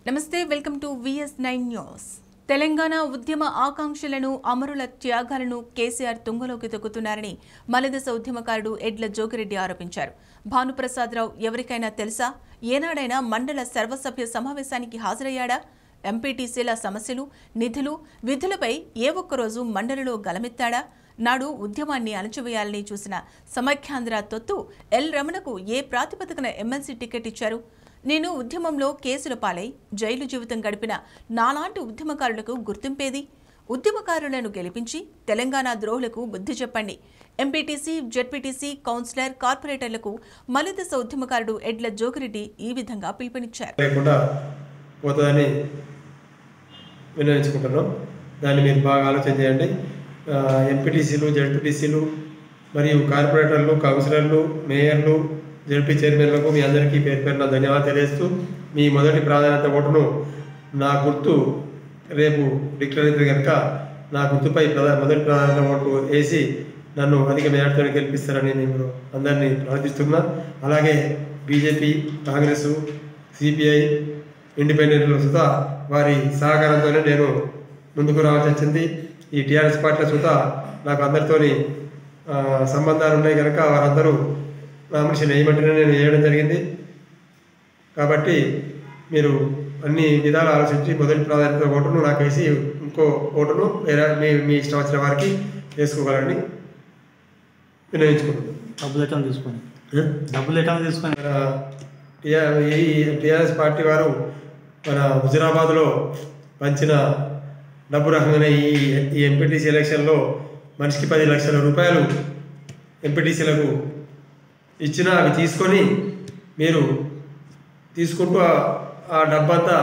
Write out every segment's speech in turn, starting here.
నమస్తే welcome to VS nine news Telangana ఉద్యమ ఆకాంక్షలను అమరుల త్యాగాలను కేసీఆర్ తుంగలోకి తొక్కుతున్నారని మలదశ ఉద్యమకారుడు ఎడ్ల జోగిరెడ్డి ఆరోపించారు భానుప్రసాదరావు ఎవరికైనా తెలుసా ఏనాడైనా మండల సర్వసభ్య సమావేశానికి హాజరయ్యాడా ఎంపీటీసీల సమస్యలు నిధులు విధులపై ఏ ఒక్కరోజు మండలిలో గలమెత్తాడా నాడు ఉద్యమాన్ని అణచివేయాలని చూసిన సమైఖ్యాంధ్ర తొత్తు ఎల్ రమణకు ఏ ప్రాతిపదికన ఎమ్మెల్సీ టికెట్ ఇచ్చారు నేను ఉద్యమంలో కేసుల పాలై జైలు జీవితం గడిపిన నాలాంటి ఉద్యమకారులకు గుర్తింపేది ఉద్యమకారులను గెలిపించి తెలంగాణ ద్రోహులకు బుద్ధి చెప్పండి ఎంపీటీసీ జెడ్పీటీసీ కౌన్సిలర్ కార్పొరేటర్లకు మలిదశ ఉద్యమకారుడు ఎడ్ల జోగిరెడ్డి ఈ విధంగా పిలుపునిచ్చారు లేకుండా పోతుందని వినియోగించుకుంటున్నాం దాన్ని మీరు బాగా ఆలోచన చేయండి ఎంపీటీసీలు జడ్పీటీసీలు మరియు కార్పొరేటర్లు కౌన్సిలర్లు మేయర్లు జడ్పీ చైర్మన్లకు మీ అందరికీ పేరు పేరున ధన్యవాదాలు తెలియజేస్తూ మీ మొదటి ప్రాధాన్యత ఓటును నా గుర్తు రేపు డిక్లేర్ అయితే కనుక నా గుర్తుపై ప్రధా మొదటి ప్రాధాన్యత ఓటు వేసి నన్ను అధిక మేరతో గెలిపిస్తారని నేను అందరినీ ప్రార్థిస్తున్నా అలాగే బీజేపీ కాంగ్రెస్ సిపిఐ ఇండిపెండెంట్లు సుతా వారి సహకారంతోనే నేను ముందుకు రావాల్సి వచ్చింది ఈ టీఆర్ఎస్ పార్టీల సుతా నాకు అందరితోని ఆ, సంబంధాలు ఉన్నాయి కనుక వారందరూ నామినేషన్ వేయమంటేనే నేను వేయడం జరిగింది కాబట్టి మీరు అన్ని విధాలు ఆలోచించి మొదటి ప్రాధాన్యత ఓటును నాకు వేసి ఇంకో ఓటును వేరే మీ మీ ఇష్టం వచ్చిన వారికి వేసుకోగలని వినియోగించుకుంటున్నాను డబ్బులు ఎట్లా తీసుకొని డబ్బులు ఎట్లా తీసుకొని మన టిఆర్ ఈ టీఆర్ఎస్ పార్టీ వారు మన హుజురాబాద్లో పంచిన డబ్బు రకంగానే ఈ ఈ ఎంపీటీసీ ఎలక్షన్లో మనిషికి పది లక్షల రూపాయలు ఎంపీటీసీలకు ఇచ్చిన అవి తీసుకొని మీరు తీసుకుంటూ ఆ- ఆ డబ్బంతా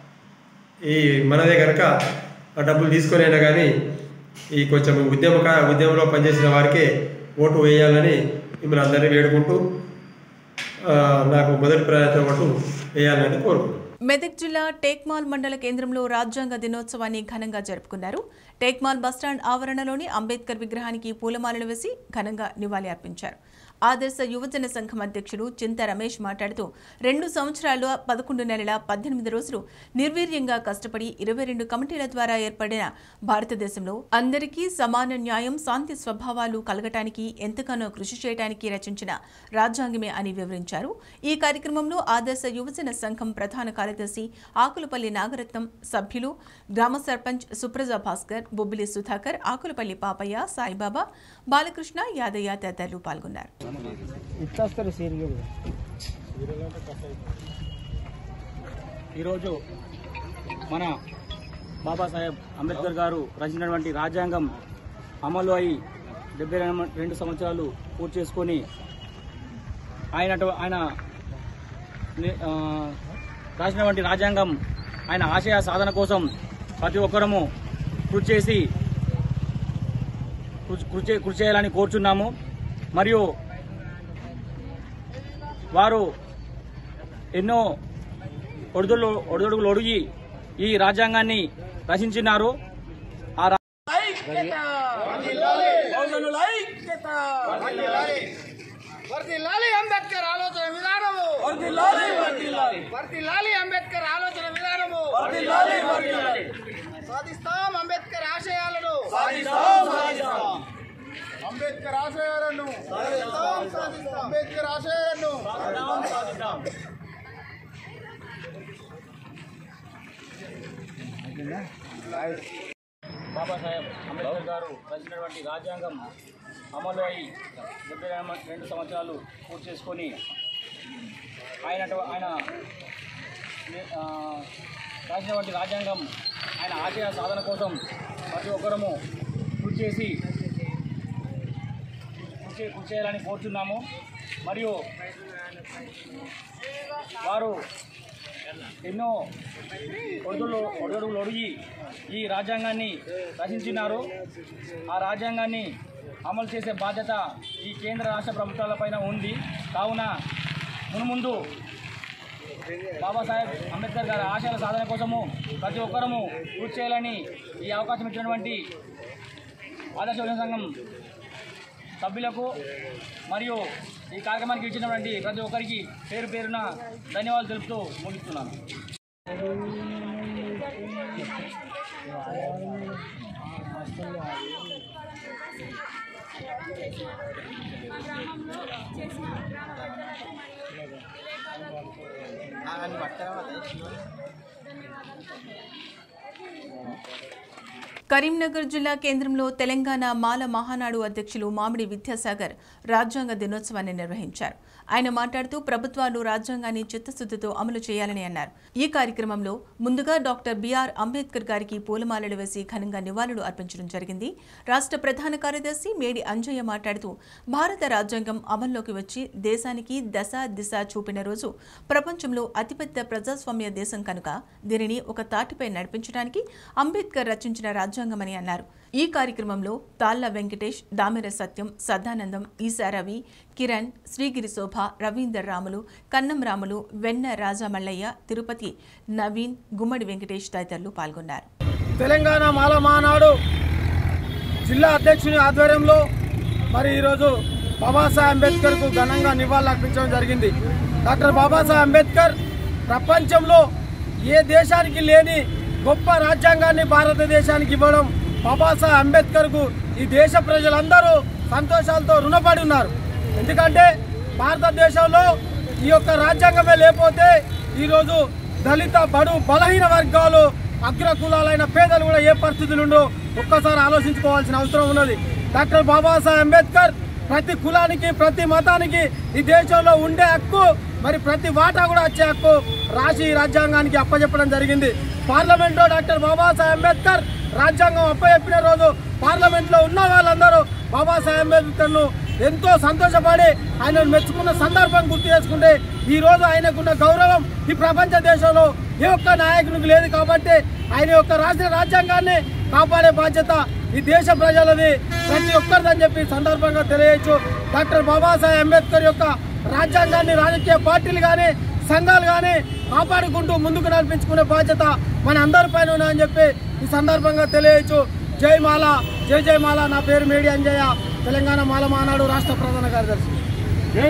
ఈ మనదే కనుక ఆ డబ్బులు తీసుకొని అయినా కానీ ఈ కొంచెం ఉద్యమ ఉద్యమంలో పనిచేసిన వారికే ఓటు వేయాలని మిమ్మల్ని అందరినీ వేడుకుంటూ ఆ, నాకు మొదటి ప్రాధాన్యత ఓటు వేయాలని కోరుకుంటున్నాను మెదక్ జిల్లా టేక్మాల్ మండల కేంద్రంలో రాజ్యాంగ దినోత్సవాన్ని ఘనంగా జరుపుకున్నారు టేక్మాల్ బస్టాండ్ ఆవరణలోని అంబేద్కర్ విగ్రహానికి పూలమాలలు వేసి ఘనంగా నివాళి అర్పించారు ఆదర్శ యువజన సంఘం అధ్యక్షుడు చింత రమేష్ మాట్లాడుతూ రెండు సంవత్సరాలు పదకొండు నెలల పద్దెనిమిది రోజులు నిర్వీర్యంగా కష్టపడి ఇరవై రెండు కమిటీల ద్వారా ఏర్పడిన భారతదేశంలో అందరికీ సమాన న్యాయం శాంతి స్వభావాలు కలగటానికి ఎంతగానో కృషి చేయడానికి రచించిన రాజ్యాంగమే అని వివరించారు ఈ కార్యక్రమంలో ఆదర్శ యువజన సంఘం ప్రధాన కార్యదర్శి ఆకులపల్లి నాగరత్నం సభ్యులు గ్రామ సర్పంచ్ సుప్రజ భాస్కర్ బొబ్బిలి సుధాకర్ ఆకులపల్లి పాపయ్య సాయిబాబా బాలకృష్ణ యాదయ్య తదితరులు పాల్గొన్నారు ఇట్లా సీరియల్ ఈరోజు మన బాబాసాహెబ్ అంబేద్కర్ గారు రచించినటువంటి రాజ్యాంగం అమలు అయి డెబ్బై రెండు సంవత్సరాలు పూర్తి చేసుకొని ఆయన ఆయన ని- ఆ, రాసినటువంటి రాజ్యాంగం ఆయన ఆశయ సాధన కోసం ప్రతి ఒక్కరము కృషి చేసి కృషి కృషి కృషి చేయాలని కోరుచున్నాము మరియు వారు ఎన్నో ఒడిదులు ఒడిదుడుగులు ఒడిగి ఈ రాజ్యాంగాన్ని రచించినారు ఆ రా- వర్దిల్లాలి అంబేద్కర్ ఆలోచన విధానము వర్దిల్లాలి అంబేద్కర్ ఆలోచన విధానము సాధిస్తాం అంబేద్కర్ ఆశయాలను అంబేద్కర్ ఆశయాలను సాధిస్తాం, సాధిస్తాం. అంబేద్కర్ ఆశయాలను బాబాసాహెబ్ అంబేద్కర్ గారు రచించినటువంటి రాజ్యాంగం అమలు అయి డెబ్బై రెండు సంవత్సరాలు పూర్తి చేసుకొని ఆయన ఆయన ఆ, రాసినటువంటి రాజ్యాంగం ఆయన ఆశయ సాధన కోసం ప్రతి ఒక్కరము కృషి చేసి కృషి కృషి చేయాలని కోరుచున్నాము మరియు వారు ఎన్నో ఒడుగులు ఒడుగులు ఒడిగి ఈ రాజ్యాంగాన్ని రచించినారు ఆ రాజ్యాంగాన్ని అమలు చేసే బాధ్యత ఈ కేంద్ర రాష్ట్ర ప్రభుత్వాలపైన ఉంది కావున మునుముందు బాబాసాహెబ్ అంబేద్కర్ గారి ఆశయాల సాధన కోసము ప్రతి ఒక్కరము కృషి చేయాలని ఈ అవకాశం ఇచ్చినటువంటి ఆదర్శ యువజన సంఘం సభ్యులకు మరియు ఈ కార్యక్రమానికి ఇచ్చినటువంటి ప్రతి ఒక్కరికి పేరు పేరున ధన్యవాదాలు తెలుపుతూ ముగిస్తున్నాను కరీంనగర్ జిల్లా కేంద్రంలో తెలంగాణ మాల మహానాడు అధ్యక్షులు మామిడి విద్యాసాగర్ రాజ్యాంగ దినోత్సవాన్ని నిర్వహించారు ఆయన మాట్లాడుతూ ప్రభుత్వాలు రాజ్యాంగాన్ని చిత్తశుద్ధితో అమలు చేయాలని అన్నారు ఈ కార్యక్రమంలో ముందుగా డాక్టర్ బిఆర్ అంబేద్కర్ గారికి పూలమాలలు వేసి ఘనంగా నివాళులు అర్పించడం జరిగింది రాష్ట్ర ప్రధాన కార్యదర్శి మేడి అంజయ్య మాట్లాడుతూ భారత రాజ్యాంగం అమల్లోకి వచ్చి దేశానికి దశ దిశ చూపిన రోజు ప్రపంచంలో అతిపెద్ద ప్రజాస్వామ్య దేశం కనుక దీనిని ఒక తాటిపై నడిపించడానికి అంబేద్కర్ రచించిన రాజ్యాంగమని అన్నారు ఈ కార్యక్రమంలో తాళ్ల వెంకటేష్ దామెర సత్యం సదానందం ఈసా రవి కిరణ్ శ్రీగిరి శోభ రవీందర్ రాములు కన్నం రాములు వెన్న రాజామల్లయ్య తిరుపతి నవీన్ గుమ్మడి వెంకటేష్ తదితరులు పాల్గొన్నారు తెలంగాణ మాల మహానాడు జిల్లా అధ్యక్షుని ఆధ్వర్యంలో మరి ఈరోజు బాబాసాహెబ్ అంబేద్కర్కు ఘనంగా నివాళులు అర్పించడం జరిగింది డాక్టర్ బాబాసాహెబ్ అంబేద్కర్ ప్రపంచంలో ఏ దేశానికి లేని గొప్ప రాజ్యాంగాన్ని భారతదేశానికి ఇవ్వడం బాబాసాహెబ్ అంబేద్కర్కు ఈ దేశ ప్రజలందరూ సంతోషాలతో రుణపడి ఉన్నారు ఎందుకంటే భారతదేశంలో ఈ యొక్క రాజ్యాంగమే లేకపోతే ఈరోజు దళిత బడు బలహీన వర్గాలు అగ్ర కులాలైన పేదలు కూడా ఏ పరిస్థితులు ఉండో ఒక్కసారి ఆలోచించుకోవాల్సిన అవసరం ఉన్నది డాక్టర్ బాబాసాహెబ్ అంబేద్కర్ ప్రతి కులానికి ప్రతి మతానికి ఈ దేశంలో ఉండే హక్కు మరి ప్రతి వాటా కూడా వచ్చే హక్కు రాసి ఈ రాజ్యాంగానికి అప్పచెప్పడం జరిగింది పార్లమెంట్లో డాక్టర్ బాబాసాహెబ్ అంబేద్కర్ రాజ్యాంగం అప్పచెప్పిన రోజు పార్లమెంట్లో ఉన్న వాళ్ళందరూ బాబాసాహెబ్ అంబేద్కర్ను ఎంతో సంతోషపడి ఆయనను మెచ్చుకున్న సందర్భం గుర్తు చేసుకుంటే ఈ రోజు ఆయనకున్న గౌరవం ఈ ప్రపంచ దేశంలో ఏ ఒక్క నాయకునికి లేదు కాబట్టి ఆయన యొక్క రాసిన రాజ్యాంగాన్ని కాపాడే బాధ్యత ఈ దేశ ప్రజలది ప్రతి ఒక్కరిదని చెప్పి ఈ సందర్భంగా తెలియచ్చు డాక్టర్ బాబాసాహెబ్ అంబేద్కర్ యొక్క రాజ్యాంగాన్ని రాజకీయ పార్టీలు కానీ సంఘాలు కానీ కాపాడుకుంటూ ముందుకు నడిపించుకునే బాధ్యత మన అందరి పైన ఉన్నదని చెప్పి ఈ సందర్భంగా తెలియచ్చు జై మాల జై జై మాల నా పేరు మేడి అంజయ్య తెలంగాణ మాల మానాడు రాష్ట్ర ప్రధాన కార్యదర్శి జై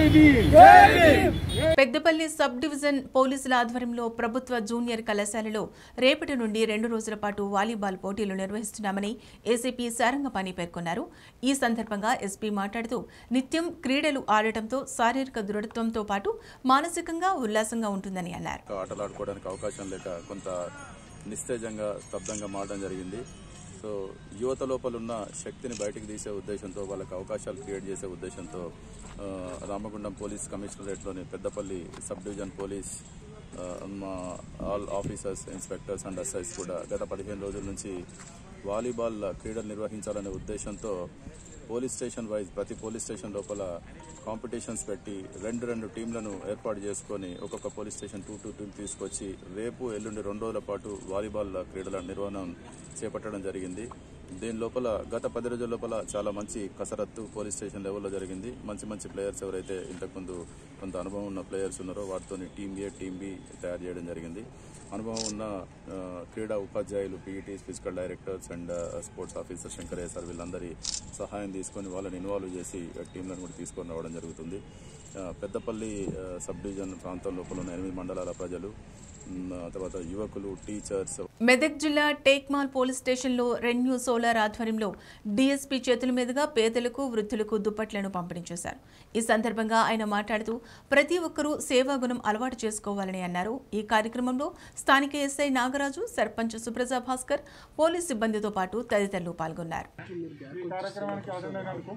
భీమ్. పెద్దపల్లి సబ్ డివిజన్ పోలీసుల ఆధ్వర్యంలో ప్రభుత్వ జూనియర్ కళాశాలలో రేపటి నుండి రెండు రోజుల పాటు వాలీబాల్ పోటీలు నిర్వహిస్తున్నామని ఏసీపీ సారంగపాణి పేర్కొన్నారు ఈ సందర్భంగా ఎస్పీ మాట్లాడుతూ నిత్యం క్రీడలు ఆడటంతో శారీరక దృఢత్వంతో పాటు మానసికంగా ఉల్లాసంగా ఉంటుందని అన్నారు ఆటలు ఆడుకోవడానికి అవకాశం లేక కొంత నిస్తేజంగా స్తబ్దంగా మారడం జరిగింది సో యువత లోపల ఉన్న శక్తిని బయటకు తీసే ఉద్దేశంతో వాళ్ళకి అవకాశాలు క్రియేట్ చేసే ఉద్దేశంతో ఆ, రామగుండం పోలీస్ కమిషనరేట్లోని పెద్దపల్లి సబ్ డివిజన్ పోలీస్ ఆ, మా all officers inspectors and SIs కూడా గత పదిహేను రోజుల నుంచి వాలీబాల్ క్రీడలు నిర్వహించాలనే ఉద్దేశంతో పోలీస్ స్టేషన్ వైజ్ ప్రతి పోలీస్ స్టేషన్ లోపల కాంపిటీషన్స్ పెట్టి రెండు రెండు టీంలను ఏర్పాటు చేసుకొని ఒక్కొక్క police station two two team తీసుకొచ్చి రేపు ఎల్లుండి రెండు రోజుల పాటు వాలీబాల్ క్రీడల నిర్వహణ చేపట్టడం జరిగింది దీని లోపల గత పది రోజుల లోపల చాలా మంచి కసరత్తు పోలీస్ స్టేషన్ లెవెల్లో జరిగింది మంచి మంచి ప్లేయర్స్ ఎవరైతే ఇంతకుముందు కొంత అనుభవం ఉన్న ప్లేయర్స్ ఉన్నారో వాటితో టీం ఏ టీం బి తయారు చేయడం జరిగింది అనుభవం ఉన్న ఆ, క్రీడా ఉపాధ్యాయులు PETs physical directors and sports officer Shankaraiah sir వీళ్ళందరి సహాయం తీసుకొని వాళ్ళని ఇన్వాల్వ్ చేసి టీంలను కూడా తీసుకొని రావడం జరుగుతుంది ఆ, పెద్దపల్లి ఆ, సబ్ డివిజన్ ప్రాంతం లోపల ఉన్న ఎనిమిది మండలాల ప్రజలు మ్, ఆ తర్వాత యువకులు టీచర్స్ మెదక్ జిల్లా టేక్మాల్ పోలీస్ స్టేషన్లో రెన్యూ సోలార్ ఆధ్వర్యంలో డీఎస్పీ చేతుల మీదుగా పేదలకు వృద్ధులకు దుప్పట్లను పంపిణీ చేశారు ఈ సందర్భంగా ఆయన మాట్లాడుతూ ప్రతి ఒక్కరూ సేవాగుణం అలవాటు చేసుకోవాలని అన్నారు ఈ కార్యక్రమంలో స్థానిక ఎస్ఐ నాగరాజు సర్పంచ్ సుప్రజా భాస్కర్ పోలీస్ సిబ్బందితో పాటు తదితరులు పాల్గొన్నారు ఈ కార్యక్రమానికి హాజరైనందుకు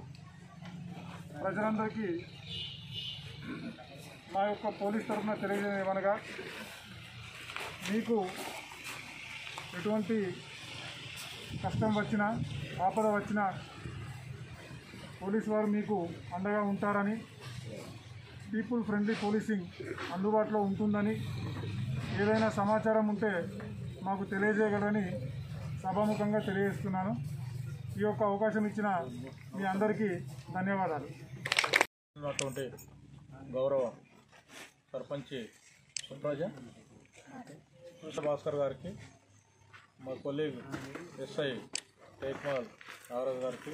ప్రజలందరికీ మా యొక్క పోలీస్ తరఫున తెలియజేయమనగా మీకు ఎటువంటి కష్టం వచ్చినా ఆపద వచ్చినా పోలీసు వారు మీకు అండగా ఉంటారని పీపుల్ ఫ్రెండ్లీ పోలీసింగ్ అందుబాటులో ఉంటుందని ఏదైనా సమాచారం ఉంటే మాకు తెలియజేయగలరని సభాముఖంగా తెలియజేస్తున్నాను ఈ యొక్క అవకాశం ఇచ్చిన మీ అందరికీ ధన్యవాదాలు ఉన్నటువంటి గౌరవ సర్పంచ్ సుప్రజ కృష్ణ భాస్కర్ గారికి మా కొలీగ్ ఎస్ఐ టేక్మాల్ నాగరాజు గారికి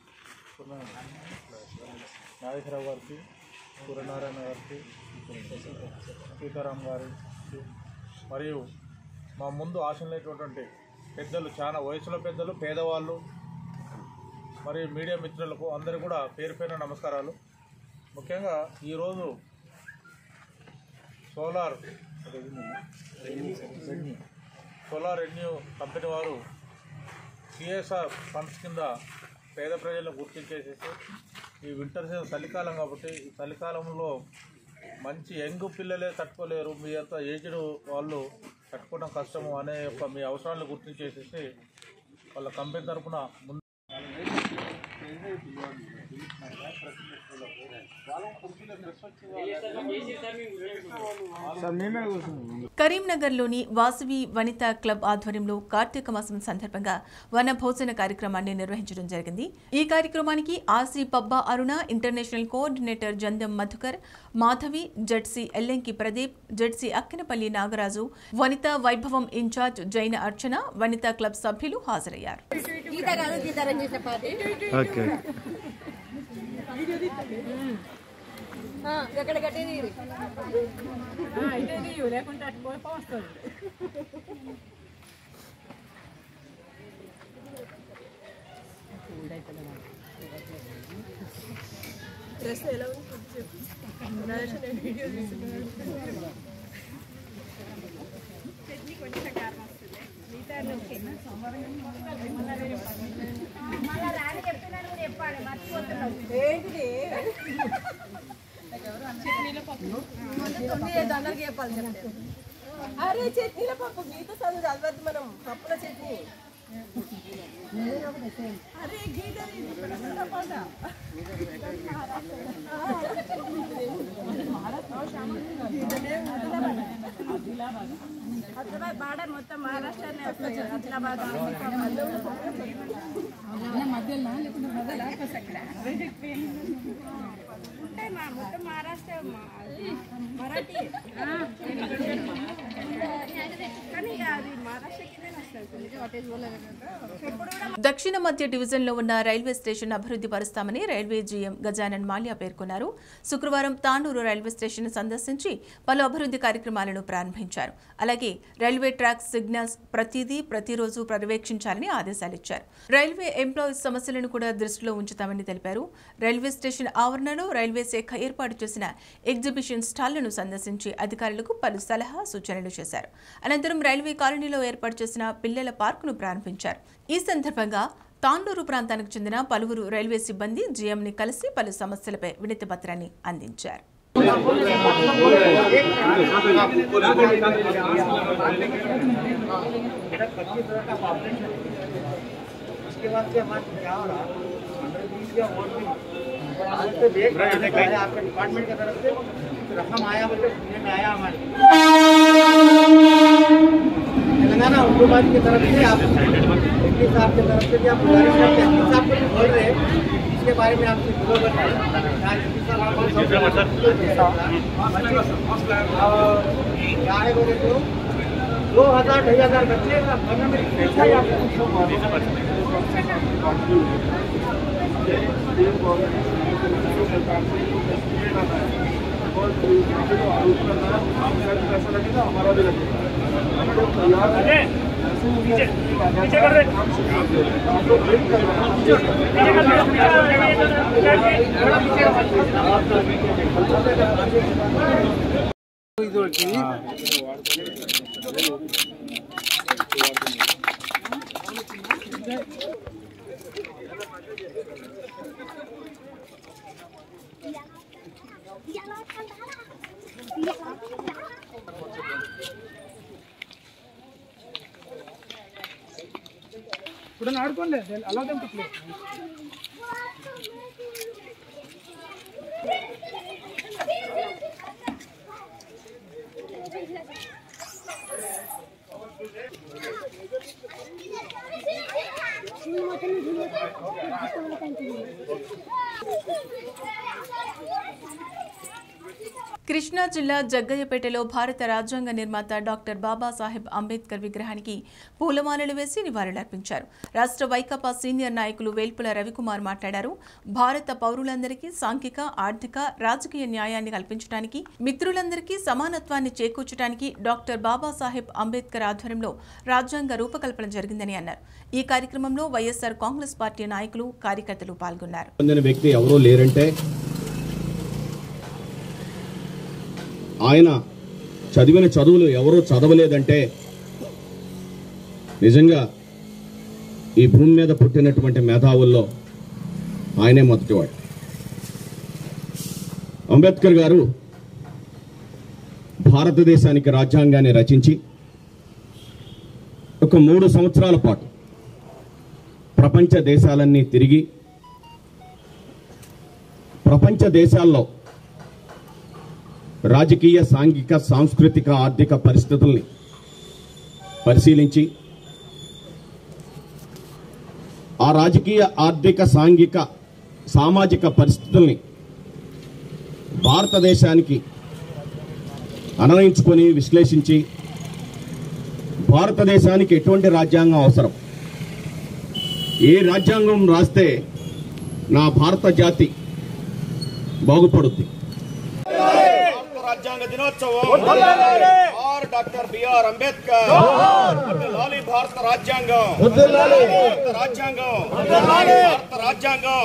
నాగేశ్వరరావు గారికి సూర్యనారాయణ గారికి సీతారాం గారికి మరియు మా ముందు ఆశలేటువంటి పెద్దలు చాలా వయసులో పెద్దలు పేదవాళ్ళు మరియు మీడియా మిత్రులకు అందరూ కూడా పేరు పేరున నమస్కారాలు ముఖ్యంగా ఈరోజు సోలార్ సోలార్ రెన్యూ కంపెనీ వారు సిఎస్ఆర్ ఫండ్స్ కింద పేద ప్రజలను గుర్తించేసేసి ఈ వింటర్ సీజన్ చలికాలం కాబట్టి ఈ చలికాలంలో మంచి యంగ్ పిల్లలే తట్టుకోలేరు మీ అంత ఏజ్డ్ వాళ్ళు తట్టుకోవడం కష్టము అనే యొక్క మీ అవసరాలను గుర్తించేసేసి వాళ్ళ కంపెనీ తరఫున ముందు కరీంనగర్లోని వాసవి వనితా క్లబ్ ఆధ్వర్యంలో కార్తీక మాసం సందర్భంగా వన భోజన కార్యక్రమాన్ని నిర్వహించడం జరిగింది ఈ కార్యక్రమానికి RC Pabba Aruna international coordinator Jandam Madhukar Madhavi ZC Ellanki Pradeep ZC Akkinapalli Nagaraju Vanitha Vaibhavam incharge Jaina Archana Vanitha club సభ్యులు హాజరయ్యారు గీత కాదు గీతారని చేసే పాటి ఎక్కడ కట్టేది లేకుంటే అటు పోయి వస్తుంది డ్రెస్ ఎలా ఉంది నరేష్ నేను వీడియో తీసుకున్నాను కొంచెం కారం వస్తుంది మిగతా మళ్ళా రాని చెప్తున్నాను కూడా చెప్పాలి మర్చిపోతున్నావు ఏంటిది అందరికి చెప్పాలి చెప్తే. అరే చట్నీల పప్పు గీత చదువు చదవద్దు మనం పప్పుల చట్నీ అరే గీత హైదరాబాద్ బార్డర్ మొత్తం మహారాష్ట్రనే వస్తుంది ఆదిలాబాద్ మధ్యలో ఉంటాయి మా మొత్తం మహారాష్ట్ర మరాఠీ కానీ ఇక అది మహారాష్ట్ర కింద వస్తుంది ఎప్పుడు కూడా దక్షిణ మధ్య డివిజన్లో ఉన్న రైల్వే స్టేషన్ అభివృద్ధి పరుస్తామని రైల్వే జీఎం గజానన్ మాల్యా పేర్కొన్నారు శుక్రవారం తాండూరు రైల్వే స్టేషన్ సందర్శించి పలు అభివృద్ధి కార్యక్రమాలను ప్రారంభించారు అలాగే రైల్వే ట్రాక్ సిగ్నల్స్ ప్రతిదీ ప్రతిరోజు పర్యవేక్షించాలని ఆదేశాలిచ్చారు రైల్వే ఎంప్లాయీస్ సమస్యలను కూడా దృష్టిలో ఉంచుతామని తెలిపారు రైల్వే స్టేషన్ ఆవరణలో రైల్వే శాఖ ఏర్పాటు చేసిన ఎగ్జిబిషన్ స్టాళ్లను సందర్శించి అధికారులకు పలు సలహా సూచనలు చేశారు అనంతరం రైల్వే కాలనీలో ఏర్పాటు చేసిన పిల్లల పార్కును ప్రారంభించారు ఈ సందర్భంగా తాండూరు ప్రాంతానికి చెందిన పలువురు రైల్వే సిబ్బంది జీఎంని కలిసి పలు సమస్యలపై వినతి పత్రాన్ని అందించారు उसके बाद से हमारे क्या हो रहा हंड्रेड बीस का वोट भी आज से देख रहे हैं आपके डिपार्टमेंट की तरफ से रकम आया बोलते सुनने में आया हमारे तेलंगाना हुकूमत की तरफ से आप एमपी साहब की तरफ से भी आप गुजारिश करते हैं एमपी साहब को भी बोल रहे हैं इसके बारे में आपसे विरोध क्या है बोले तो दो हजार ढाई हजार बच्चे का बनने में पैसा ही ఇప్పుడు ఆడుకోండి అలా ప్లే కృష్ణా జిల్లా జగ్గయ్యపేటలో భారత రాజ్యాంగ నిర్మాత డాక్టర్ బాబాసాహెబ్ అంబేద్కర్ విగ్రహానికి పూలమాలలు వేసి నివాళులర్పించారు రాష్ట్ర వైకాపా సీనియర్ నాయకులు వేల్పుల రవికుమార్ మాట్లాడారు భారత పౌరులందరికీ సాంఘిక ఆర్థిక రాజకీయ న్యాయాన్ని కల్పించడానికి మిత్రులందరికీ సమానత్వాన్ని చేకూర్చడానికి డాక్టర్ బాబాసాహెబ్ అంబేద్కర్ ఆధ్వర్యంలో రాజ్యాంగ రూపకల్పన జరిగిందని అన్నారు ఈ కార్యక్రమంలో వైఎస్ఆర్ కాంగ్రెస్ పార్టీ నాయకులు కార్యకర్తలు పాల్గొన్నారు పొందిన వ్యక్తి ఎవరో లేరంటే ఆయన చదివిన చదువులు ఎవరూ చదవలేదంటే నిజంగా ఈ భూమి మీద పుట్టినటువంటి మేధావుల్లో ఆయనే మొదటివాడు అంబేద్కర్ గారు భారతదేశానికి రాజ్యాంగాన్ని రచించి ఒక మూడు సంవత్సరాల పాటు ప్రపంచ దేశాలన్నీ తిరిగి ప్రపంచ దేశాల్లో రాజకీయ సాంఘిక సాంస్కృతిక ఆర్థిక పరిస్థితుల్ని పరిశీలించి ఆ రాజకీయ ఆర్థిక సాంఘిక సామాజిక పరిస్థితుల్ని భారతదేశానికి అన్వయించుకొని విశ్లేషించి భారతదేశానికి ఎటువంటి రాజ్యాంగం అవసరం ఏ రాజ్యాంగం రాస్తే నా భారత జాతి బాగుపడుద్ది రాజ్యాంగ దినోత్సవం ఆర్ డాక్టర్ బిఆర్ అంబేద్కర్ లాలి భారత రాజ్యాంగం భారత రాజ్యాంగం భారత రాజ్యాంగం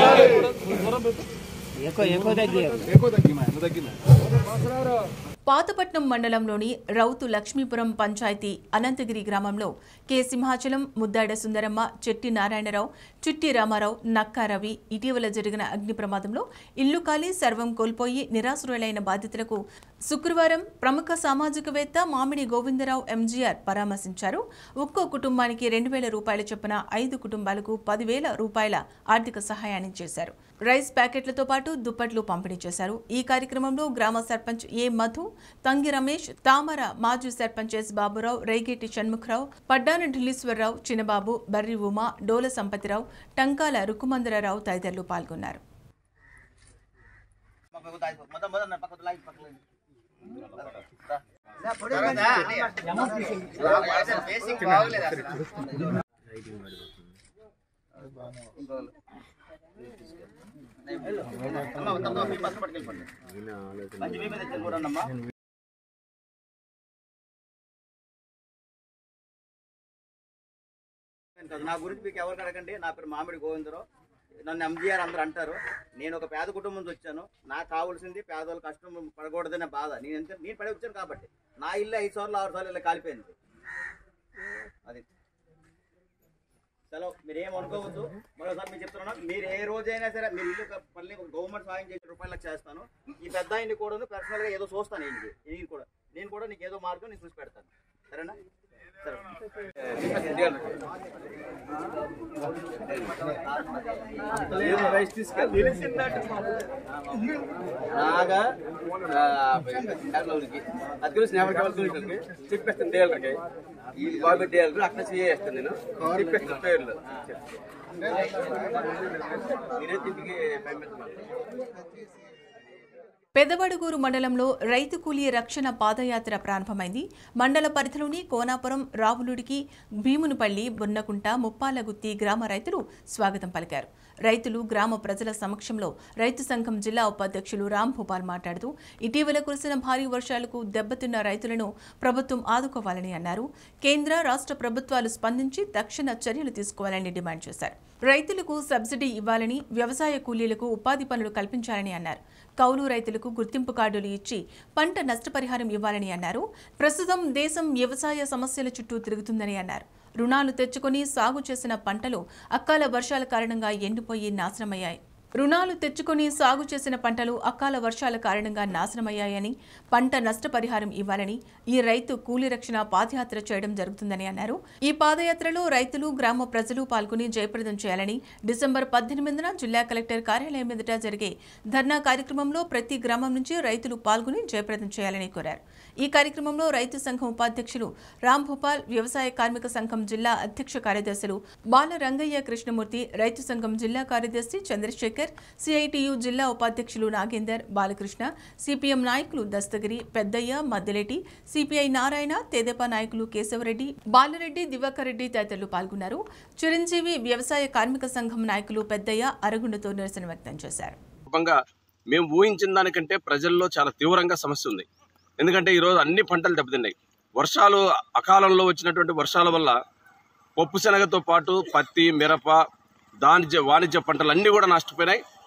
పాతపట్నం మండలంలోని రౌతు లక్ష్మీపురం పంచాయతీ అనంతగిరి గ్రామంలో కె సింహాచలం ముద్దాడ సుందరమ్మ చెట్టి నారాయణరావు చిట్టి రామారావు నక్కా రవి ఇటీవల జరిగిన అగ్ని ప్రమాదంలో ఇల్లు కాలి సర్వం కోల్పోయి నిరాశ్రయులైన బాధితులకు శుక్రవారం ప్రముఖ సామాజికవేత్త మామిడి గోవిందరావు ఎంజీఆర్ పరామర్శించారు ఒక్కో కుటుంబానికి రెండు వేల రూపాయల చొప్పున ఐదు కుటుంబాలకు పదివేల రూపాయల ఆర్థిక సహాయాన్ని చేశారు రైస్ ప్యాకెట్లతో పాటు దుప్పట్లు పంపిణీ చేశారు ఈ కార్యక్రమంలో గ్రామ సర్పంచ్ ఏ మధు తంగి రమేష్ తామర మాజీ సర్పంచ్ ఎస్ బాబురావు రైగేటి షణ్ముఖరావు పడ్డాన ఢిల్లీశ్వరరావు చిన్నబాబు బర్రి ఉమా డోల సంపతిరావు టంకాల రుక్కుమందరరావు తదితరులు పాల్గొన్నారు నా గురించి మీకు ఎవరికి అడగండి నా పేరు మామిడి గోవిందరావు నన్ను ఎంజీఆర్ అందరూ అంటారు నేను ఒక పేద కుటుంబం నుంచి వచ్చాను నాకు కావాల్సింది పేదవాళ్ళ కష్టం పడకూడదనే బాధ నేను ఎంత నేను పడి వచ్చాను కాబట్టి నా ఇల్లు ఐదు సార్లు ఆరు సార్లు ఇలా కాలిపోయింది అది సెలవు మీరు ఏం అనుకోవద్దు మరోసారి మీరు చెప్తున్నాను మీరు ఏ రోజైనా సరే మీరు ఇల్లు ఒక పల్లె ఒక గవర్నమెంట్ సాయం చేసే రూపాయలకు చేస్తాను ఈ పెద్ద ఆయన్ని కూడా పర్సనల్గా ఏదో చూస్తాను ఏంటి నేను కూడా నేను కూడా నీకు ఏదో మార్గం నేను చూసి పెడతాను సరేనా సరే నాగా అద్దెలు స్నేహం కావాల్సి చెప్పేస్తాను డేలర్కి ఈ బాబు డేలర్ అక్కడ చేస్తాను నేను చెప్పేస్తాను పేర్లు నేనే తింటికి పంపిస్తున్నాను పెదవడుగూరు మండలంలో రైతు కూలీ రక్షణ పాదయాత్ర ప్రారంభమైంది మండల పరిధిలోని కోనాపురం రావులుడికి భీమునిపల్లి బొన్నకుంట ముప్పాలగుత్తి గ్రామ రైతులు స్వాగతం పలికారు రైతులు గ్రామ ప్రజల సమక్షంలో రైతు సంఘం జిల్లా ఉపాధ్యక్షులు రామ్ భూపాల్ మాట్లాడుతూ ఇటీవల కురిసిన భారీ వర్షాలకు దెబ్బతిన్న రైతులను ప్రభుత్వం ఆదుకోవాలని అన్నారు కేంద్ర రాష్ట్ర ప్రభుత్వాలు స్పందించి తక్షణ చర్యలు తీసుకోవాలని డిమాండ్ చేశారు రైతులకు సబ్సిడీ ఇవ్వాలని వ్యవసాయ కూలీలకు ఉపాధి పనులు కల్పించాలని అన్నారు కౌలు రైతులకు గుర్తింపు కార్డులు ఇచ్చి పంట నష్టపరిహారం ఇవ్వాలని అన్నారు ప్రస్తుతం దేశం వ్యవసాయ సమస్యల చుట్టూ తిరుగుతుందని అన్నారు రుణాలు తెచ్చుకొని సాగు చేసిన పంటలు అకాల వర్షాల కారణంగా ఎండిపోయి నాశనమయ్యాయి రుణాలు తెచ్చుకొని సాగు చేసిన పంటలు అకాల వర్షాల కారణంగా నాశనమయ్యాయని పంట నష్టపరిహారం ఇవ్వాలని ఈ రైతు కూలీ రక్షణ పాదయాత్ర చేయడం జరుగుతుందని అన్నారు ఈ పాదయాత్రలో రైతులు గ్రామ ప్రజలు పాల్గొని జయప్రదం చేయాలని డిసెంబర్ పద్దెనిమిదిన జిల్లా కలెక్టర్ కార్యాలయం ఎదుట జరిగే ధర్నా కార్యక్రమంలో ప్రతి గ్రామం నుంచి రైతులు పాల్గొని జయప్రదం చేయాలని కోరారు ఈ కార్యక్రమంలో రైతు సంఘం ఉపాధ్యక్షులు రామ్ భూపాల్ వ్యవసాయ కార్మిక సంఘం జిల్లా అధ్యక్ష కార్యదర్శులు బాల రంగయ్య కృష్ణమూర్తి రైతు సంఘం జిల్లా కార్యదర్శి చంద్రశేఖర్ సిఐటియు జిల్లా ఉపాధ్యక్షులు నాగేందర్ బాలకృష్ణ సిపిఎం నాయకులు దస్తగిరి పెద్దయ్య మద్దెలెటి సిపిఐ నారాయణ తెదేపా నాయకులు కేశవరెడ్డి బాలరెడ్డి దివాకర్ రెడ్డి తదితరులు పాల్గొన్నారు చిరంజీవి వ్యవసాయ కార్మిక సంఘం నాయకులు పెద్దయ్య అరగుండతో నిరసన వ్యక్తం చేశారు రూపంగా మేము ఊహించిన దానికంటే ప్రజల్లో చాలా తీవ్రంగా సమస్య ఉంది ఎందుకంటే ఈరోజు అన్ని పంటలు దెబ్బతిన్నాయి వర్షాలు అకాలంలో వచ్చినటువంటి వర్షాల వల్ల పప్పు శనగతో పాటు పత్తి మిరప దానిజ వాణిజ్య పంటలు అన్నీ కూడా నష్టపోయినాయి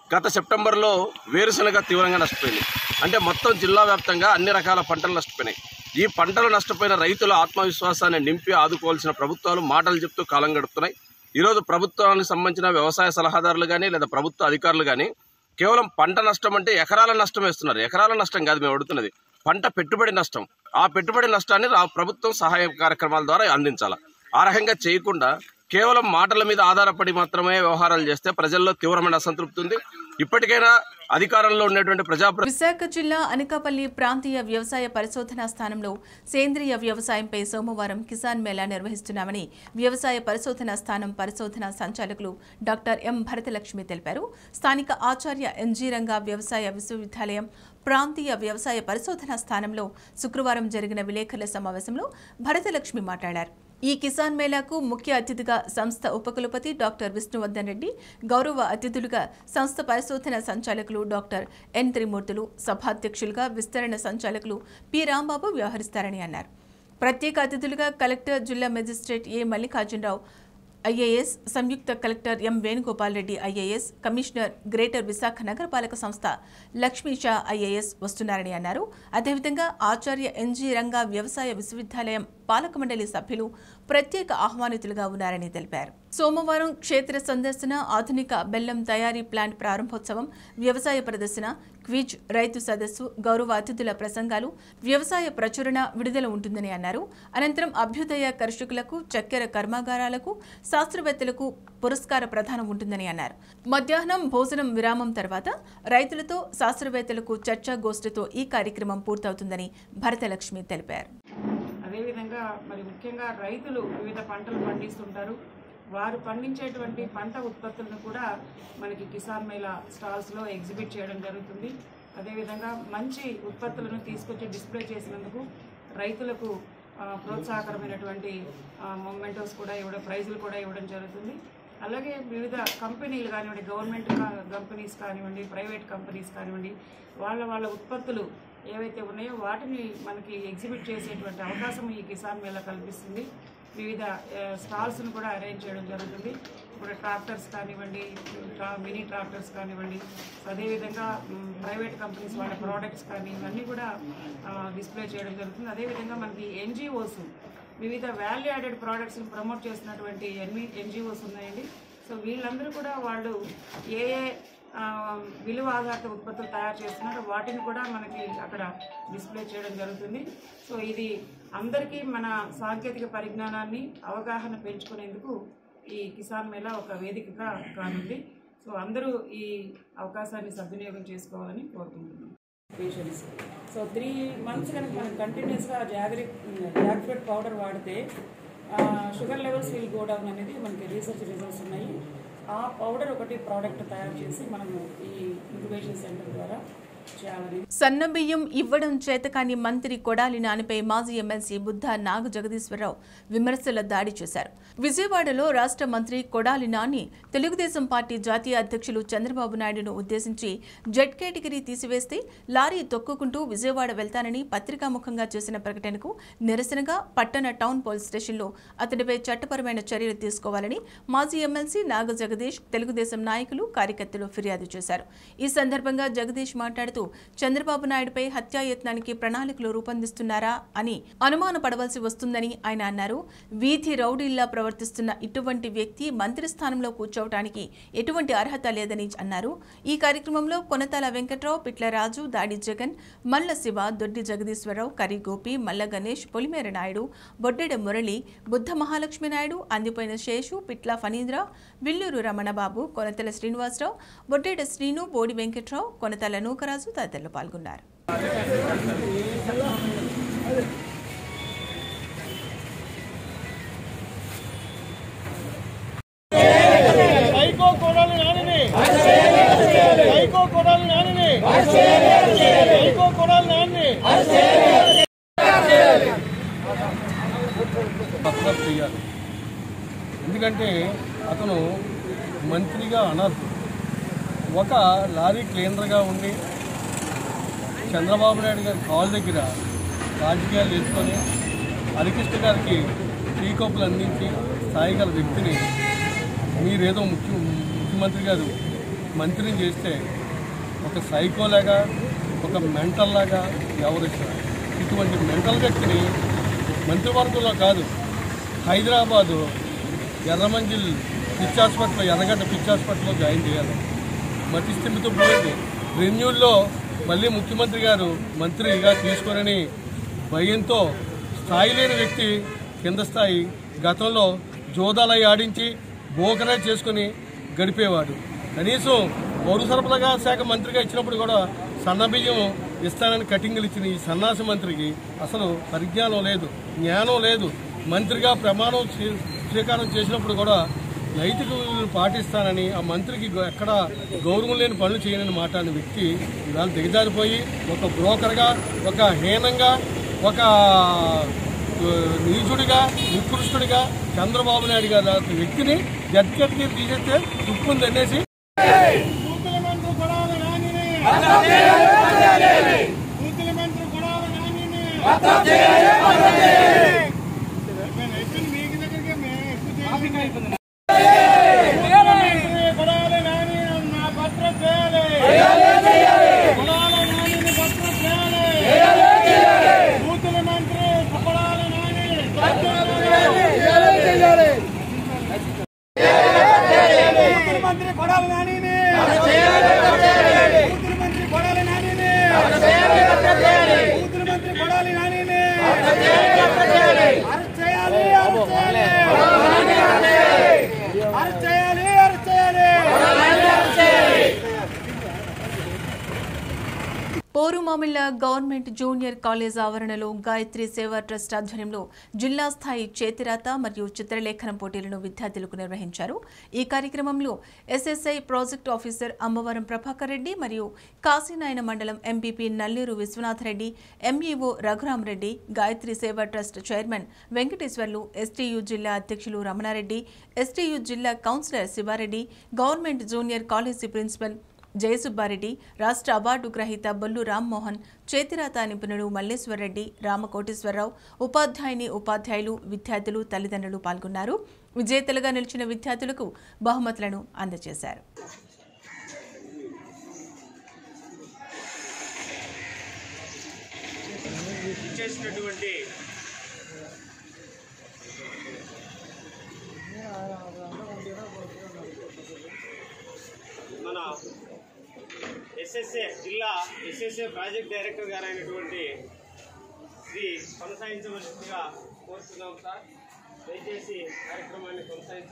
గత సెప్టెంబర్లో వేరుశనగ తీవ్రంగా నష్టపోయింది అంటే మొత్తం జిల్లా వ్యాప్తంగా అన్ని రకాల పంటలు నష్టపోయినాయి ఈ పంటలు నష్టపోయిన రైతుల ఆత్మవిశ్వాసాన్ని నింపి ఆదుకోవాల్సిన ప్రభుత్వాలు మాటలు చెప్తూ కాలం గడుపుతున్నాయి ఈరోజు ప్రభుత్వానికి సంబంధించిన వ్యవసాయ సలహాదారులు కానీ లేదా ప్రభుత్వ అధికారులు కానీ కేవలం పంట నష్టం అంటే ఎకరాల నష్టం వేస్తున్నారు ఎకరాల నష్టం కాదు మేము అడుగుతున్నది పంట పెట్టుబడి నష్టం ఆ పెట్టుబడి నష్టాన్ని రా- ప్రభుత్వం సహాయ కార్యక్రమాల ద్వారా అందించాలి ఆ రకంగా చేయకుండా కేవలం మాటల మీద ఆధారపడి మాత్రమే వ్యవహారాలు చేస్తే ప్రజల్లో తీవ్రమైన అసంతృప్తి ఉంది ఇప్పటికైనా అధికారంలో ఉన్నటువంటి ప్రజా విశాఖ జిల్లా అనకాపల్లి ప్రాంతీయ వ్యవసాయ పరిశోధనా స్థానంలో సేంద్రియ వ్యవసాయంపై సోమవారం కిసాన్ మేళా నిర్వహిస్తున్నామని వ్యవసాయ పరిశోధనా స్థానం పరిశోధనా సంచాలకులు డాక్టర్ ఎం భరతలక్ష్మి తెలిపారు స్థానిక ఆచార్య ఎన్జీ రంగా వ్యవసాయ విశ్వవిద్యాలయం ప్రాంతీయ వ్యవసాయ పరిశోధనా స్థానంలో శుక్రవారం జరిగిన విలేకరుల సమావేశంలో భరతలక్ష్మి మాట్లాడారు ఈ కిసాన్ మేళాకు ముఖ్య అతిథిగా సంస్థ ఉపకులపతి డాక్టర్ విష్ణువర్ధన్ రెడ్డి గౌరవ అతిథులుగా సంస్థ పరిశోధన సంచాలకులు డాక్టర్ ఎన్ త్రిమూర్తులు సభాధ్యక్షులుగా విస్తరణ సంచాలకులు పి రాంబాబు వ్యవహరిస్తారని అన్నారు ప్రత్యేక అతిథులుగా కలెక్టర్ జిల్లా మెజిస్ట్రేట్ ఏ మల్లికార్జునరావు ఐఏఎస్ సంయుక్త collector M Venugopal Reddy IAS commissioner greater Visakha నగరపాలక సంస్థ లక్ష్మీ షా ఐఏఎస్ వస్తున్నారని అన్నారు అదేవిధంగా ఆచార్య ఎన్జీ రంగా వ్యవసాయ విశ్వవిద్యాలయం పాలక మండలి సభ్యులు ప్రత్యేక ఆహ్వానితులుగా ఉన్నారని తెలిపారు సోమవారం క్షేత్ర సందర్శన ఆధునిక బెల్లం తయారీ ప్లాంట్ ప్రారంభోత్సవం వ్యవసాయ ప్రదర్శన క్విజ్ రైతు సదస్సు గౌరవ అతిథుల ప్రసంగాలు వ్యవసాయ ప్రచురణ విడుదల ఉంటుందని అన్నారు అనంతరం అభ్యుదయ కర్షకులకు చక్కెర కర్మాగారాలకు శాస్త్రవేత్తలకు పురస్కార ప్రదానం ఉంటుందని అన్నారు మధ్యాహ్నం భోజనం విరామం తర్వాత రైతులతో శాస్త్రవేత్తలకు చర్చా గోష్ఠితో ఈ కార్యక్రమం పూర్తవుతుందని భరతలక్ష్మి తెలిపారు అదేవిధంగా మరి ముఖ్యంగా రైతులు వివిధ పంటలు పండిస్తుంటారు వారు పండించేటువంటి పంట ఉత్పత్తులను కూడా మనకి కిసాన్ మేళా స్టాల్స్లో ఎగ్జిబిట్ చేయడం జరుగుతుంది అదేవిధంగా మంచి ఉత్పత్తులను తీసుకొచ్చి డిస్ప్లే చేసినందుకు రైతులకు ఆ, ప్రోత్సాహకరమైనటువంటి మొమెంటోస్ కూడా ఇవ్వడం ప్రైజులు కూడా ఇవ్వడం జరుగుతుంది అలాగే వివిధ కంపెనీలు కానివ్వండి గవర్నమెంట్ కంపెనీస్ కానివ్వండి ప్రైవేట్ కంపెనీస్ కానివ్వండి వాళ్ళ వాళ్ళ ఉత్పత్తులు ఏవైతే ఉన్నాయో వాటిని మనకి ఎగ్జిబిట్ చేసేటువంటి అవకాశం ఈ కిసాన్ మేళా కల్పిస్తుంది వివిధ స్టాల్స్ను కూడా అరేంజ్ చేయడం జరుగుతుంది ఇప్పుడు ట్రాక్టర్స్ కానివ్వండి ట్రా- మినీ ట్రాక్టర్స్ కానివ్వండి అదేవిధంగా మ్, ప్రైవేట్ కంపెనీస్ వాళ్ళ ప్రోడక్ట్స్ కానీ ఇవన్నీ కూడా ఆ, డిస్ప్లే చేయడం జరుగుతుంది అదేవిధంగా మనకి ఎన్జిఓస్ వివిధ వాల్యూ యాడెడ్ ప్రోడక్ట్స్ని ప్రమోట్ చేసినటువంటి ఎన్ని ఎన్జిఓస్ ఉన్నాయండి సో వీళ్ళందరూ కూడా వాళ్ళు ఏ ఏ ఆ, విలువ ఆధారిత ఉత్పత్తులు తయారు చేస్తున్నారు వాటిని కూడా మనకి అక్కడ డిస్ప్లే చేయడం జరుగుతుంది సో ఇది అందరికీ మన సాంకేతిక పరిజ్ఞానాన్ని అవగాహన పెంచుకునేందుకు ఈ కిసాన్ మేళా ఒక వేదికగా కానుంది సో అందరూ ఈ అవకాశాన్ని సద్వినియోగం చేసుకోవాలని కోరుకుంటున్నాం పేషెంట్స్ సో త్రీ మంత్స్ కనుక మనం కంటిన్యూస్గా జాగ్రీ జాగ్రత్త పౌడర్ వాడితే sugar levels will go down అనేది మనకి రీసెర్చ్ రిజల్ట్స్ ఉన్నాయి ఆ పౌడర్ ఒకటి ప్రోడక్ట్ తయారు చేసి మనము ఈ ఇంక్యుబేషన్ సెంటర్ ద్వారా చేయాలని సన్నబియ్యం ఇవ్వడం చేతకాని మంత్రి కొడాలి నానిపై మాజీ ఎమ్మెల్సీ బుద్ధ నాగ జగదీశ్వరరావు విమర్శల దాడి చేశారు విజయవాడలో రాష్ట్ర మంత్రి కొడాలి నాని తెలుగుదేశం పార్టీ జాతీయ అధ్యక్షులు చంద్రబాబు నాయుడును ఉద్దేశించి జెడ్ కేటగిరీ తీసివేస్తే లారీ తొక్కుకుంటూ విజయవాడ వెళ్తానని పత్రికాముఖంగా చేసిన ప్రకటనకు నిరసనగా పట్టణ టౌన్ పోలీస్ స్టేషన్లో అతడిపై చట్టపరమైన చర్యలు తీసుకోవాలని మాజీ ఎమ్మెల్సీ నాగ జగదీష్ తెలుగుదేశం నాయకులు కార్యకర్తలు ఫిర్యాదు చేశారు ఈ సందర్భంగా జగదీష్ మాట్లాడుతూ చంద్రబాబు నాయుడుపై హత్యాయత్నానికి ప్రణాళికలు రూపొందిస్తున్నారా అని అనుమానపడవలసి వస్తుందని ఆయన అన్నారు వీధి రౌడీల్లా ప్రవర్తిస్తున్న ఇటువంటి వ్యక్తి మంత్రి స్థానంలో కూర్చోవటానికి ఎటువంటి అర్హత లేదని అన్నారు ఈ కార్యక్రమంలో కొనతాల వెంకట్రావు పిట్లరాజు దాడి జగన్ మల్ల శివ దొడ్డి జగదీశ్వరరావు కరి గోపి మల్ల గణేష్ పొలిమేర నాయుడు బొడ్డెడ మురళి బుద్ధ మహాలక్ష్మి నాయుడు అందిపోయిన శేషు పిట్ల ఫణీంద్ర విల్లూరు రమణబాబు కొనతల శ్రీనివాసరావు బొడ్డెడ శ్రీను బోడి వెంకట్రావు కొనతల నూకరాజు తదితరులు పాల్గొన్నారు సైకో కొడాలి నానిని సైకో కొడాలి నానిని సైకో కొడాలి నానిని సబ్స్క్రైబ్ చేయాలి ఎందుకంటే అతను మంత్రిగా అనర్హుడు ఒక లారీ క్లీనర్గా ఉండి చంద్రబాబు నాయుడు గారి కాల్ దగ్గర రాజకీయాలు నేర్చుకొని హరికృష్ణ గారికి టీ కప్పులు అందించి స్థాయి గల వ్యక్తిని మీరేదో ముఖ్య ముఖ్యమంత్రి గారు మంత్రిని చేస్తే ఒక సైకోలాగా ఒక మెంటల్ లాగా వ్యవహరిస్తారు ఇటువంటి మెంటల్ వ్యక్తిని మంత్రివర్గంలో కాదు హైదరాబాదు ఎర్రమంజిల్ పిచ్ హాస్పిటల్లో ఎర్రగడ్డ పిచ్ హాస్పిటల్లో జాయిన్ చేయాలి మతి స్థిమితో పోయింది రెన్యూల్లో మళ్ళీ ముఖ్యమంత్రి గారు మంత్రిగా తీసుకోనని భయంతో స్థాయి లేని వ్యక్తి కింద స్థాయి గతంలో జోదాలై ఆడించి బోకరా చేసుకుని గడిపేవాడు కనీసం పౌర సరఫరాగా శాఖ మంత్రిగా ఇచ్చినప్పుడు కూడా సన్న బియ్యం ఇస్తానని కటింగ్లు ఇచ్చిన ఈ సన్నాసి మంత్రికి అసలు పరిజ్ఞానం లేదు జ్ఞానం లేదు మంత్రిగా ప్రమాణం స్వీ- స్వీకారం చేసినప్పుడు కూడా నైతిక విలువలు పాటిస్తానని ఆ మంత్రికి గ- ఎక్కడ గౌరవం లేని పనులు చేయనని మాట్లాడిన వ్యక్తి ఇవాళ దిగజారిపోయి ఒక బ్రోకర్గా ఒక హీనంగా ఒక ఆ, నీచుడిగా నికృష్టుడిగా చంద్రబాబు నాయుడు గారు లాంటి వ్యక్తిని జడ్ కేటగిరీ తీసేస్తే తుప్పుంది అనేసి మంత్రి కొడాలి నానిని బూతుల మంత్రి కొడాలి నానిని బూతుల మంత్రి కొడాలి నానిని అరెస్ట్ చేయాలి అరెస్ట్ చేయాలి అరెస్ట్ చేయాలి అరెస్ట్ చేయాలి పోరుమామిళ్ల గవర్నమెంట్ జూనియర్ కాలేజ్ ఆవరణలో గాయత్రి సేవా ట్రస్ట్ ఆధ్వర్యంలో జిల్లా స్థాయి చేతిరాత మరియు చిత్రలేఖనం పోటీలను విద్యార్థులకు నిర్వహించారు ఈ కార్యక్రమంలో SSI project officer Ammavaram Prabhakar Reddy మరియు కాశీనాయన మండలం ఎంపీపీ నల్లేరు విశ్వనాథరెడ్డి ఎంఈఓ రఘురామరెడ్డి గాయత్రి సేవా ట్రస్ట్ చైర్మన్ వెంకటేశ్వర్లు ఎస్టీయు జిల్లా అధ్యక్షులు రమణారెడ్డి ఎస్టీయు జిల్లా councillor Sivareddy government junior college principal Jayasubbareddy రాష్ట్ర అవార్డు గ్రహీత బొల్లు రామ్మోహన్ చేతిరాత నిపుణుడు మల్లేశ్వరరెడ్డి రామకోటేశ్వరరావు ఉపాధ్యాయుని ఉపాధ్యాయులు విద్యార్థులు తల్లిదండ్రులు పాల్గొన్నారు విజేతలుగా నిలిచిన విద్యార్థులకు బహుమతులను అందజేశారు చేసినటువంటి మన ఎస్ఎస్ఏ జిల్లా ఎస్ఎస్ఏ ప్రాజెక్ట్ డైరెక్టర్ గారు అయినటువంటి శ్రీ కొనసాగించవలసిందిగా కోరుతున్నాం సార్ దయచేసి కార్యక్రమాన్ని కొనసాగించ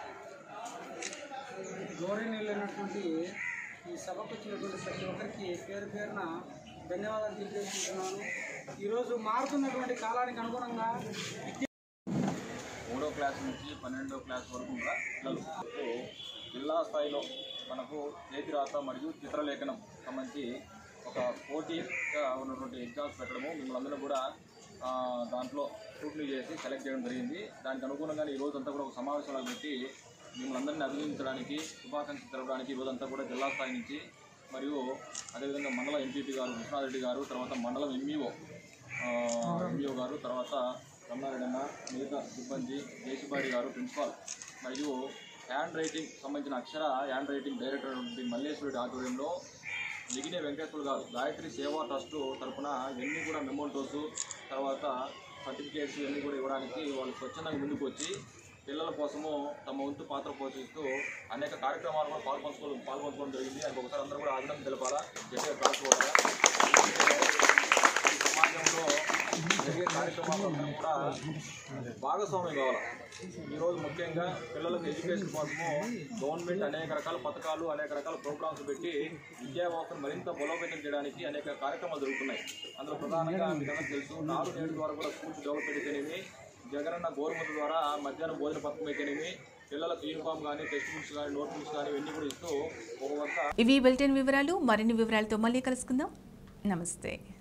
గౌరవనీయులైనటువంటి ఈ సభకు వచ్చినటువంటి ప్రతి ఒక్కరికి పేరు పేరున ధన్యవాదాలు తెలియజేసుకుంటున్నాను ఈరోజు మారుతున్నటువంటి కాలానికి అనుగుణంగా మూడో క్లాస్ నుంచి పన్నెండో క్లాస్ వరకు కూడా పిల్లలు జిల్లా స్థాయిలో మనకు చేతిరాత మరియు చిత్రలేఖనం సంబంధించి ఒక పోటీగా ఉన్నటువంటి ఎగ్జామ్స్ పెట్టడము మిమ్మల్ని అందరూ కూడా ఆ, దాంట్లో స్క్రూట్నీ చేసి సెలెక్ట్ చేయడం జరిగింది దానికి అనుగుణంగానే ఈ రోజంతా కూడా ఒక సమావేశంలో పెట్టి మిమ్మల్ని అందరినీ అభినందించడానికి శుభాకాంక్షలు తెలపడానికి ఈ రోజంతా కూడా జిల్లా స్థాయి నుంచి మరియు అదేవిధంగా మండల ఎంపీపీ గారు కృష్ణారెడ్డి గారు తర్వాత మండలం ఎంఈఓ ఎంఈఓ గారు తర్వాత రమణారెడ్డి అన్న మిగతా సిబ్బంది జయసుబాడి గారు ప్రిన్సిపాల్ మరియు హ్యాండ్ రైటింగ్ సంబంధించిన అక్షర హ్యాండ్ రైటింగ్ డైరెక్టర్ అయినటువంటి మల్లేశ్వరుడి ఆధ్వర్యంలో లిగినే వెంకటేశ్వర గారు గాయత్రి సేవా ట్రస్ట్ తరఫున ఇవన్నీ కూడా మెమోటోస్ తర్వాత సర్టిఫికేట్స్ ఇవన్నీ కూడా ఇవ్వడానికి వాళ్ళు స్వచ్ఛందంగా ముందుకు వచ్చి పిల్లల కోసము తమ వంతు పాత్ర పోషిస్తూ అనేక కార్యక్రమాలు కూడా పాల్పంచుకోవడం పాల్పంచుకోవడం జరిగింది అది ఒకసారి అందరూ కూడా అభినందన తెలపాలా గట్టిగా కలుసుకోవాలా ఈ సమాజంలో జరిగే కార్యక్రమాల్లో అందరం కూడా భాగస్వామ్యం కావాలి ఈరోజు ముఖ్యంగా పిల్లలకు ఎడ్యుకేషన్ కోసము గవర్నమెంట్ అనేక రకాల పథకాలు అనేక రకాల ప్రోగ్రామ్స్ పెట్టి విద్యా వ్యవస్థను మరింత బలోపేతం చేయడానికి అనేక కార్యక్రమాలు జరుగుతున్నాయి అందులో ప్రధానంగా మీకు అందరికీ తెలుసు నాలుగు నేడు ద్వారా కూడా స్కూల్స్ డెవలప్ అయితేనేమి జగనన్న గవర్నమెంట్ ద్వారా మధ్యాహ్నం భోజన పథకం అయితేనేమి పిల్లలకు యూనిఫామ్ కానీ టెక్స్ట్ బుక్స్ కానీ నోట్ బుక్స్ కానీ ఇవన్నీ కూడా ఇస్తూ ఒక వంత ఇవి బులెటిన్ వివరాలు మరిన్ని వివరాలతో మళ్ళీ కలుసుకుందాం నమస్తే